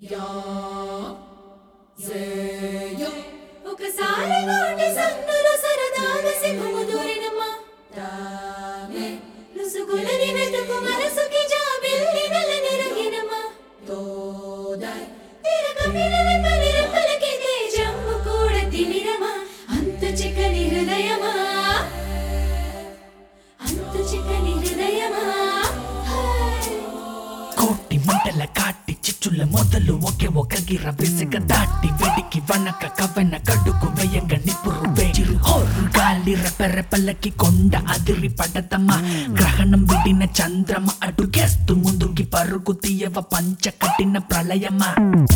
ఒకసారి నోటి సందులో సరదాగా సింహము దూరినమ్మా తానే లుసుగులని వెతుకు మనసుకి జాబిల్లి నెలనిరగినమ్మా తోదాయ్ తిరగ పిలని పని రెప్పలకి తేజమ్ము కూడా తిమిరమా అంత చిక్కని హృదయమా అంత చిక్కని హృదయమా హాయ్ కోటి మంటల కాటి చిచ్చుల మొదలు ఒకే ఒక గిర విసిగ దాటి వెడికి వనక కవెన కడుకు వేయగ నిపురు వేచిరు హోరు గాలి రెపరెపలకి కొండ అదిరి పడతమా గ్రహణం విడిన చంద్రమ అడుగేస్తూ ముందుకి పరుగు తీయవ పంచ కట్టిన ప్రళయమా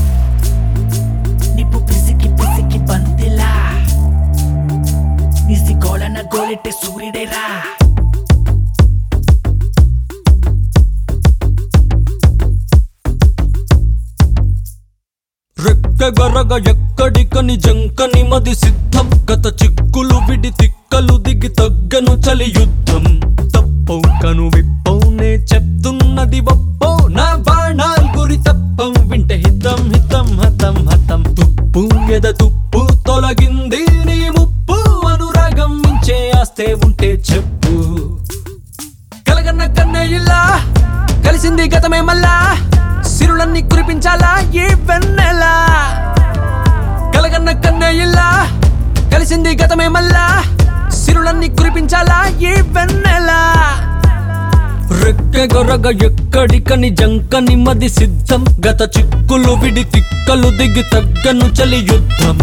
నిప్పు పిసికి పిసికి బంతిలా నిసి గోళన గోలెట్టే సూర్యుడేరా రెక్కగరగ ఎక్కడికని జంకని మది సిద్ధం గత చిక్కులు విడి తిక్కలు దిగి తగ్గను చలి యుద్ధం తప్పం కను విప్పౌనే చెప్తున్నది ఒప్పో నా బాణాల్ గురి తప్పం వింటే హితం హితం హతం హతం తుప్పు ఎద తుప్పు తొలగింది నీ ముప్పు అనురాగం మించే ఆస్తే ఉంటే చెప్పు కలగన్న కన్నయ్యలా కలిసింది గతమే మళ్ళా సిరులన్నీ కురిపించాలా ఈ వెన్నెలా కలగన్న కన్నయ్యలా కలిసింది గతమే మళ్ళా సిరులన్నీ కురిపించాలా ఈ వెన్నెలా రెక్క గొరగ ఎక్కడికని జంకని మది సిద్ధం గత చిక్కులు విడి తిక్కలు దిగి తగ్గను చలి యుద్ధం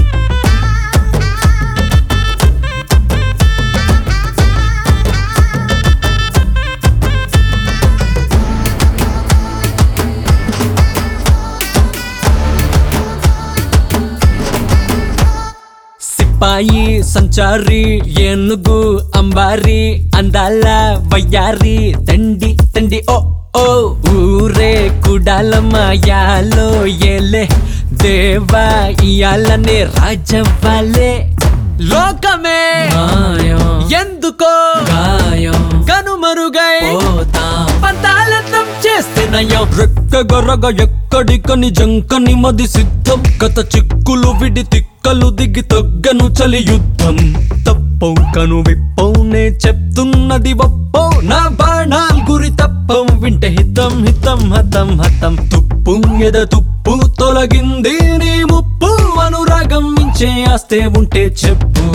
సిపాయి సంచారి ఏనుగు అంబారి అందాల వయ్యారి తండి తండి ఓ ఓ ఊరే కుడాలమాయాలో ఏలే దేవా ఇయాలనే రాజవ్వాలే లోకమే ఎందుకో గాయం కనుమరుగై పంతాలతం చేస్తే నయం రెక్క గొరగ ఎక్కడికని జంకని మది సిద్ధం గత చిక్కులు విడి తిక్కలు దిగి తగ్గను చలి యుద్ధం తప్పం కను విప్పౌనే చెప్తున్నది ఒప్పో నా బాణాల్ గురి తప్పం వింటే హితం హితం హతం హతం తుప్పు ఎద తుప్పు తొలగింది నీ ముప్పు అనురాగం మించే ఆస్తే ఉంటే చెప్పు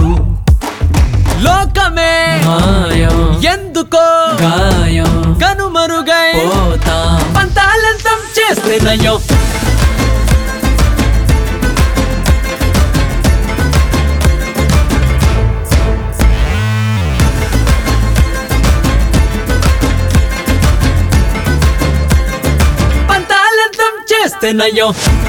లోకమే ఎందుకో గాయం కనుమరుగై పంతాలంతం చేస్తే నయం పంతాలంతం చేస్తే నయం